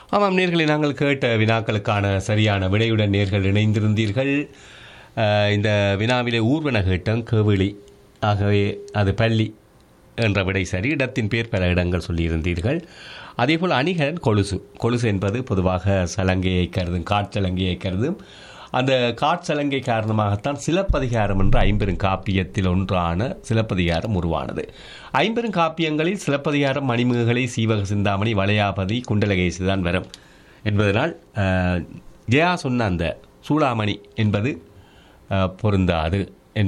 ஆமாம் நேர்களை நாங்கள் கேட்ட வினாக்களுக்கான சரியான விடையுடன் நேர்கள் இணைந்திருந்தீர்கள் அஹ், இந்த வினாவிலே ஊர்வன கேட்டோம் கேவிழி ஆகவே அது பள்ளி என்ற விடை சரி இடத்தின் பேர் பல இடங்கள் சொல்லியிருந்தீர்கள் அதேபோல் அணிகரன் கொலுசு கொலுசு என்பது பொதுவாக சலங்கையை கருதும் காட்சலங்கையை கருதும் அந்த காட்சலங்கை காரணமாகத்தான் சிலப்பதிகாரம் என்ற ஐம்பெரும் காப்பியத்தில் ஒன்றான சிலப்பதிகாரம் உருவானது ஐம்பெரும் காப்பியங்களில் சிலப்பதிகாரம் மணிமுகலை சீவக சிந்தாமணி வளையாபதி குண்டலகேசி தான் வரும் என்பதனால் அஹ், ஜெயா சொன்ன அந்த சூளாமணி என்பது அஹ், பொருந்தாது